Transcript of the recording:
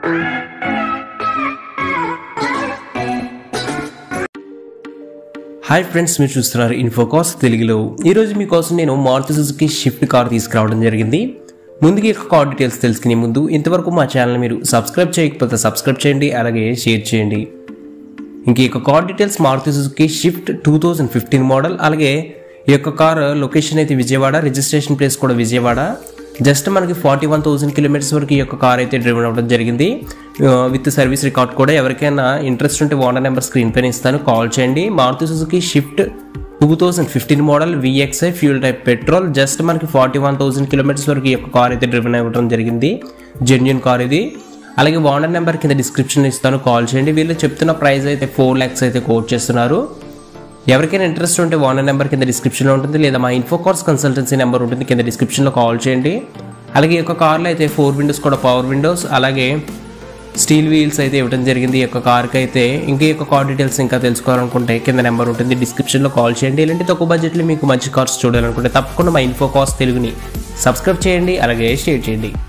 hi friends మీరు చూస్తున్నారు ఇన్ఫోకాస్ తెలుగులో ఈరోజు మీకోసం నేను మారుతి సుజుకి షిఫ్ట్ కార్ తీసుకురావడం జరిగింది ముందుగా ఈ కార్ డీటెయిల్స్ తెలుసుకునే ముందు ఇంతవరకు మా ఛానల్ మీరు సబ్స్క్రైబ్ చేయకపోతే సబ్స్క్రైబ్ చేయండి అలాగే షేర్ చేయండి ఇంక ఈ యొక్క car details Maruti Suzuki Swift two thousand fifteen model అలాగే ఈ యొక్క కార్ లొకేషన్ అయితే విజయవాడ రిజిస్ట్రేషన్ ప్లేస్ కూడా విజయవాడ జస్ట్ మనకి ఫార్టీ వన్ థౌసండ్ కిలోమీటర్స్ వరకు ఈ యొక్క కార్ అయితే డ్రివెన్ అవ్వడం జరిగింది విత్ సర్వీస్ రికార్డ్ కూడా ఎవరికైనా ఇంట్రెస్ట్ ఉంటే ఓనర్ నెంబర్ స్క్రీన్ పైన ఇస్తాను కాల్ చేయండి Maruti Suzuki Swift two thousand fifteen model VXI fuel type petrol just మనకి ఫార్టీ వన్ థౌసండ్ కిలోమీటర్స్ వరకు ఈ యొక్క కార్ అయితే డ్రివెన్ అవ్వడం జరిగింది జెన్యున్ కార్ ఇది అలాగే ఓనర్ నెంబర్ కింద డిస్క్రిప్షన్ ఇస్తాను కాల్ చేయండి వీళ్ళు చెప్తున్న ప్రైస్ అయితే ఫోర్ ల్యాక్స్ అయితే కోట్ చేస్తున్నారు ఎవరికైనా ఇంట్రెస్ట్ ఉంటే ఓనర్ నెంబర్ కింద డిస్క్రిప్షన్లో ఉంటుంది లేదా మా ఇన్ఫోకార్స్ కన్సల్టెన్సీ నెంబర్ ఉంటుంది కింద డిస్క్రిప్షన్లో కాల్ చేయండి అలాగే ఈ యొక్క కార్లో అయితే ఫోర్ విండోస్ కూడా పవర్ విండోస్ అలాగే స్టీల్ వీల్స్ అయితే ఇవ్వడం జరిగింది ఈ యొక్క కార్కి అయితే ఇంకా ఈ యొక్క కార్ డీటెయిల్స్ ఇంకా తెలుసుకోవాలనుకుంటే కింద నెంబర్ ఉంటుంది డిస్క్రిప్షన్లో కాల్ చేయండి ఇలాంటి తక్కువ బడ్జెట్లో మీకు మంచి కార్స్ చూడాలనుకుంటే తప్పకుండా మా ఇన్ఫోకాస్ తెలుగుని సబ్స్క్రైబ్ చేయండి అలాగే షేర్ చేయండి